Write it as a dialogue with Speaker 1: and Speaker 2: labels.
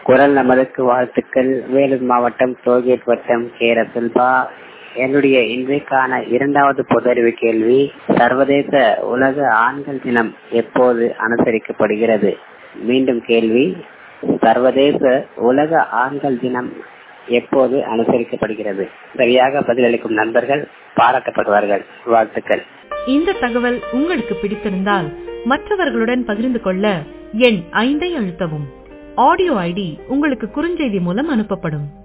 Speaker 1: குரல் நமதுக்கு வாழ்த்துக்கள் வேலூர் மாவட்டம் டோல்கேட் வட்டம் கேர செல்வா என்னுடைய இன்றைக்கான இரண்டாவது பொதறிவு கேள்வி சர்வதேச உலக ஆண்கள் தினம் எப்போது அனுசரிக்கப்படுகிறது மீண்டும் கேள்வி சர்வதேச உலக ஆண்கள் தினம் எப்போது அனுசரிக்கப்படுகிறது சரியாக பதிலளிக்கும் நண்பர்கள் பாராட்டப்படுவார்கள் வாழ்த்துக்கள்
Speaker 2: இந்த தகவல் உங்களுக்கு பிடித்திருந்தால் மற்றவர்களுடன் பகிர்ந்து கொள்ள எண் ஐந்தை அழுத்தவும் ஆடியோ ஐடி உங்களுக்கு குறுஞ்செய்தி மூலம் அனுப்பப்படும்